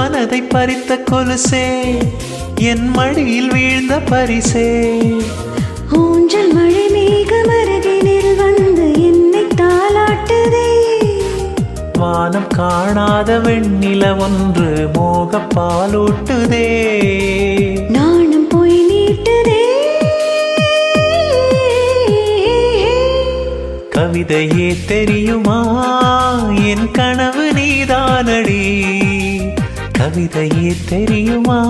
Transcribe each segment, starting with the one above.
மனதை பறித்த கொலுசே என் மடியில் வீழ்ந்த பரிசே ஊஞ்சல் மழை மேகம் அருகினில் வந்து என்னை தாளாட்டுதே வானம் காணாத வெண்ணில ஒன்று மோக பாலூட்டுதே நாணம் போய் நீட்டுதே கவிதையே தெரியுமா என் கனவு நீதானடி கவிதையே தெரியுமா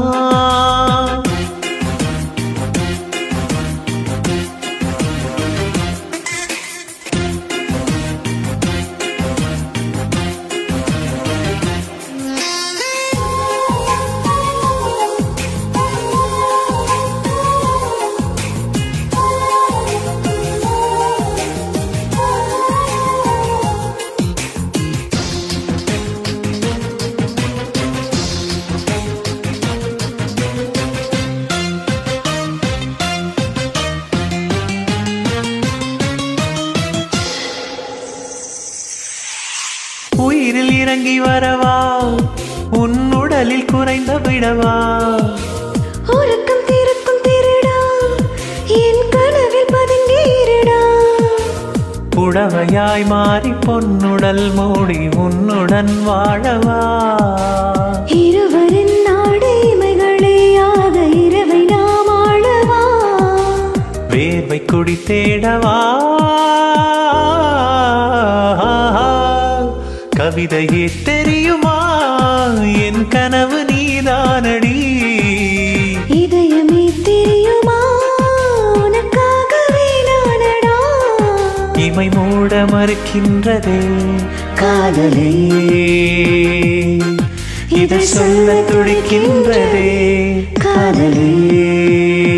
உயிரில் இறங்கி வரவா உன் உடலில் குறைந்த விடவா உறக்கம் திருக்கும் திருடா என் கனவில் பதுங்கி இருடா புடவையாய் மாறி பொன்னுடல் மூடி உன்னுடன் வாழவா இருவரின் நாடைமைகளேயாக இரவை நாம் ஆளவா வேர்வை குடி தேடவா கவிதையே தெரியுமா என் கனவு நீதானடி இதயமே தெரியுமா உனக்காகவே நானடா இமை மூட மறுக்கின்றதே காதலே இதை சொல்ல துடிக்கின்றதே காதலே